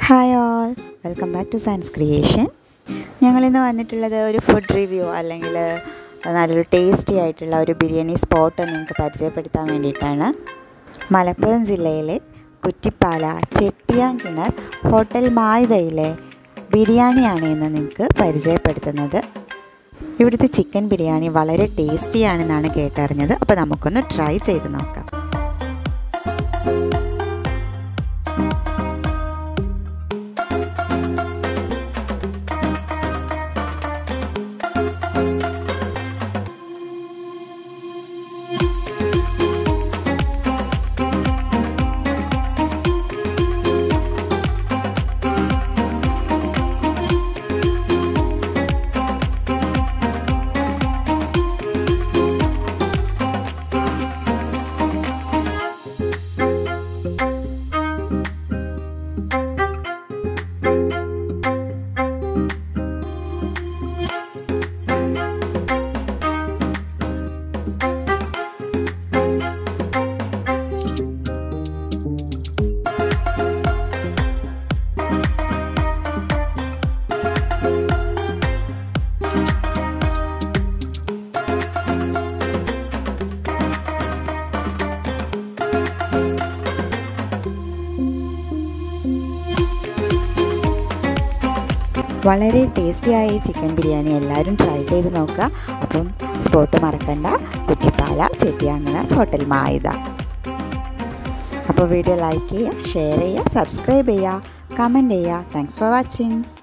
hi all welcome back to science creation ഞങ്ങളിന്ന് വന്നിട്ടുള്ളത് ഒരു ഫുഡ് റിവ്യൂ അല്ലെങ്കിൽ നല്ലൊരു ടേസ്റ്റി ആയിട്ടുള്ള ഒരു ബിരിയാണി സ്പോട്ട് നിങ്ങൾക്ക് പരിചയപ്പെടുത്താൻ വേണ്ടിയിട്ടാണ് മലപ്പുറം ജില്ലയിലെ കുറ്റിപ്പാല ചെട്ടിയാങ്കിണർ ഹോട്ടൽ മായുതയിലെ ബിരിയാണിയാണ് ഇന്ന് നിങ്ങൾക്ക് പരിചയപ്പെടുത്തുന്നത് ഇവിടുത്തെ ചിക്കൻ ബിരിയാണി വളരെ ടേസ്റ്റിയാണെന്നാണ് കേട്ടറിഞ്ഞത് അപ്പോൾ നമുക്കൊന്ന് ട്രൈ ചെയ്ത് നോക്കാം വളരെ ടേസ്റ്റിയായ ഈ ചിക്കൻ ബിരിയാണി എല്ലാവരും ട്രൈ ചെയ്ത് നോക്കുക അപ്പം സ്പോട്ട് മറക്കണ്ട കുറ്റിപ്പാല ചെട്ടിയാങ്ങണ ഹോട്ടൽ മായുത അപ്പോൾ വീഡിയോ ലൈക്ക് ചെയ്യുക ഷെയർ ചെയ്യുക സബ്സ്ക്രൈബ് ചെയ്യുക കമൻറ്റ് ചെയ്യുക താങ്ക്സ് ഫോർ വാച്ചിങ്